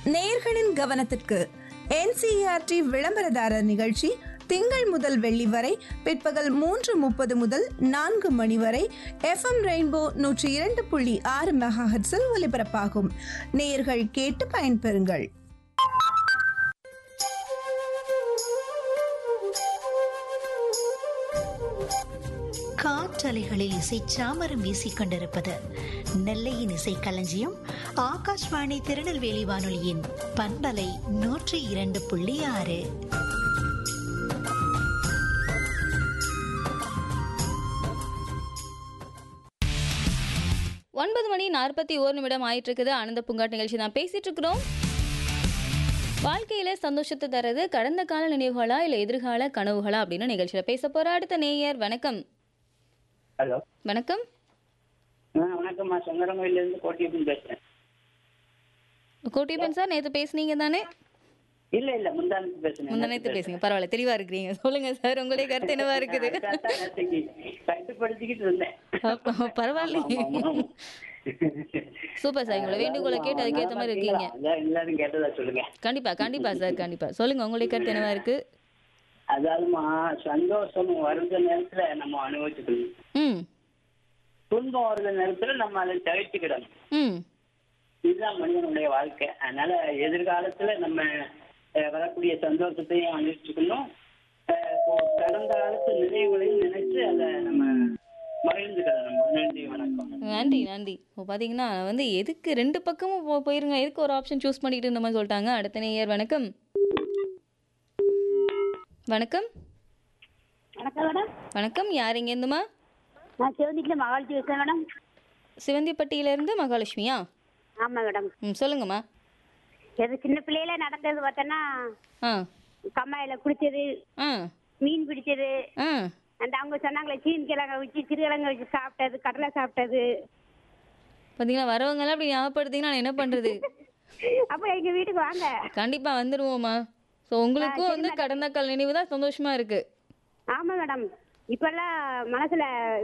நேயர்களின் கவனத்திற்கு என்சிஆர்டி விளம்பரதாரர் நிகழ்ச்சி திங்கள் முதல் வெள்ளி வரை பிற்பகல் மூன்று முப்பது முதல் நான்கு மணி வரை எஃப்எம் ரெயின்போ நூற்றி இரண்டு புள்ளி ஆறு மெகாஹெட்ஸில் ஒலிபரப்பாகும் நேயர்கள் கேட்டு பயன்பெறுங்கள் காற்றலைகளில் இசை சாமரம் வீசிக் கொண்டிருப்பது நெல்லையின் இசை களஞ்சியம் ஆகாஷ்வாணி திருநெல்வேலி வானொலியின் பண்பலை நூற்றி இரண்டு புள்ளி ஆறு ஒன்பது மணி நாற்பத்தி ஓரு நிமிடம் ஆயிட்டு இருக்குது ஆனந்த பூங்காட் நிகழ்ச்சி தான் பேசிட்டு இருக்கிறோம் வாழ்க்கையில சந்தோஷத்தை தர்றது கடந்த கால நினைவுகளா இல்ல எதிர்கால கனவுகளா அப்படின்னு நிகழ்ச்சியில பேச போற அடுத்த நேயர் வணக்கம் ஹலோ வணக்கம் ஆ வணக்கம்மா சங்கரங்கோயிலேருந்து கோட்டியப்பன் பேசுகிறேன் கோட்டியப்பன் சார் நேத்து பேசுனீங்க தானே இல்லை இல்லை முந்தானத்து பேசுகிறேன் முந்தனைத்து பேசுங்க பரவாயில்ல தெளிவா இருக்கிறீங்க சொல்லுங்க சார் உங்களுடைய கருத்து என்னவா இருக்குது கட்டுப்படுத்திக்கிட்டு இருந்தேன் அப்ப பரவாயில்லையே சூப்பர் சார் உங்களை வேண்டுகோளை கேட்டு அதுக்கேற்ற மாதிரி இருக்கீங்க அதான் எல்லாரும் கேட்டதா சொல்லுங்க கண்டிப்பா கண்டிப்பா சார் கண்டிப்பா சொல்லுங்க உங்களுடைய கருத்து என்னவா இருக்கு அதாவதுமா சந்தோஷம் வருத நேரத்துல நம்ம அனுபவிச்சுக்கணும் ம் துன்பம் வருத நேரத்துல நம்ம அதை தவிர்த்துக்கிடணும் ம் இதுதான் மனிதனுடைய வாழ்க்கை அதனால எதிர்காலத்துல நம்ம அஹ், வரக்கூடிய சந்தோஷத்தையும் அனுபவிச்சுக்கணும் அஹ், இப்போ கடந்த காலத்து நினைவுகளையும் நினைச்சு அதை நம்ம மகிழ்ந்துக்கிடணும் நன்றி வணக்கம் நன்றி நன்றி இப்போ பார்த்தீங்கன்னா வந்து எதுக்கு ரெண்டு பக்கமும் போ போயிருங்க எதுக்கு ஒரு ஆப்ஷன் சூஸ் பண்ணிட்டு இந்த மாதிரி சொல்லிட்டாங்க அடுத்த நேயர் வணக்கம் வணக்கம் வணக்கம் மேடம் வணக்கம் யார் இங்கேருந்துமா நான் சிவந்திக்கில் மகாலட்சுமி பேசுகிறேன் மேடம் சிவந்திப்பட்டியிலேருந்து மகாலட்சுமியா ஆமாம் மேடம் ம் சொல்லுங்கம்மா எது சின்ன பிள்ளையில நடந்தது பார்த்தோன்னா ஆ கம்மாயில் குடிச்சது ஆ மீன் பிடிச்சது ஆ அந்த அவங்க சொன்னாங்களே சீன் கிழங்க வச்சு சிறுகிழங்க வச்சு சாப்பிட்டது கடலை சாப்பிட்டது பார்த்தீங்கன்னா வரவங்கெல்லாம் அப்படி ஞாபகப்படுத்திங்கன்னா நான் என்ன பண்ணுறது அப்போ எங்கள் வீட்டுக்கு வாங்க கண்டிப்பாக வந்துடுவோம்மா ஸோ உங்களுக்கும் வந்து கடந்த கால நினைவு தான் சந்தோஷமாக இருக்குது ஆமாம் மேடம் இப்போல்லாம் மனசில்